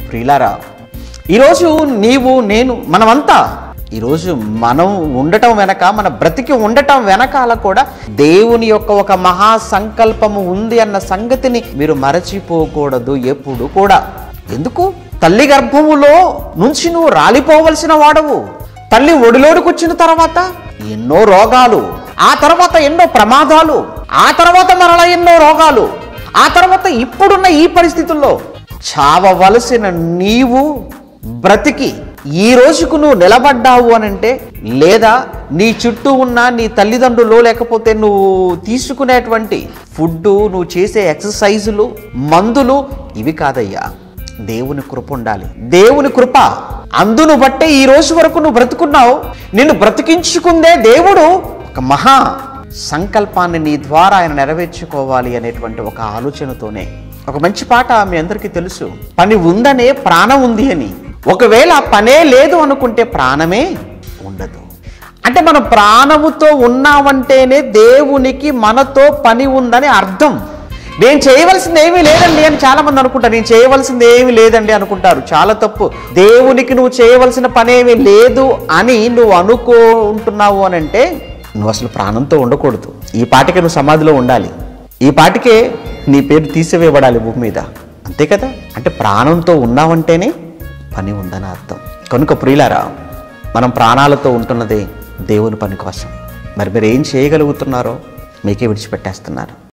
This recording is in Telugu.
ప్రియులారా ఈరోజు నీవు నేను మనమంతా ఈరోజు మనం ఉండటం వెనక మన బ్రతికి ఉండటం వెనకాల కూడా దేవుని యొక్క ఒక మహా సంకల్పము ఉంది అన్న సంగతిని మీరు మరచిపోకూడదు ఎప్పుడు కూడా ఎందుకు తల్లి గర్భములో నుంచి నువ్వు రాలిపోవలసిన వాడవు తల్లి ఒడిలోడికి వచ్చిన తర్వాత ఎన్నో రోగాలు ఆ తర్వాత ఎన్నో ప్రమాదాలు ఆ తర్వాత మరలా ఎన్నో రోగాలు ఆ తర్వాత ఇప్పుడున్న ఈ పరిస్థితుల్లో చావవలసిన నీవు బ్రతికి ఈ రోజుకు నువ్వు నిలబడ్డావు అని అంటే లేదా నీ చుట్టూ ఉన్న నీ తల్లిదండ్రులు లేకపోతే నువ్వు తీసుకునేటువంటి ఫుడ్ నువ్వు చేసే ఎక్సర్సైజులు మందులు ఇవి కాదయ్యా దేవుని కృప ఉండాలి దేవుని కృప అందును బట్టే ఈ రోజు వరకు నువ్వు బ్రతుకున్నావు నిన్ను బ్రతికించుకుందే దేవుడు ఒక మహా సంకల్పాన్ని నీ ద్వారా ఆయన నెరవేర్చుకోవాలి అనేటువంటి ఒక ఆలోచనతోనే ఒక మంచి పాట మీ అందరికీ తెలుసు పని ఉందనే ప్రాణం ఉంది అని ఒకవేళ ఆ పనే లేదు అనుకుంటే ప్రాణమే ఉండదు అంటే మనం ప్రాణముతో ఉన్నామంటేనే దేవునికి మనతో పని ఉందని అర్థం నేను చేయవలసింది ఏమీ లేదండి అని చాలా మంది అనుకుంటారు నేను చేయవలసింది ఏమీ లేదండి అనుకుంటారు చాలా తప్పు దేవునికి నువ్వు చేయవలసిన పని ఏమీ లేదు అని నువ్వు అనుకుంటున్నావు అని అంటే నువ్వు అసలు ప్రాణంతో ఉండకూడదు ఈ పాటికే నువ్వు సమాధిలో ఉండాలి ఈ పాటికే నీ పేరు తీసివేయబడాలి భూమి మీద అంతే కదా అంటే ప్రాణంతో ఉన్నావంటేనే పని ఉందని అర్థం కనుక ప్రియులారా మనం ప్రాణాలతో ఉంటున్నదే దేవుని పని కోసం మరి మీరు ఏం చేయగలుగుతున్నారో మీకే విడిచిపెట్టేస్తున్నారు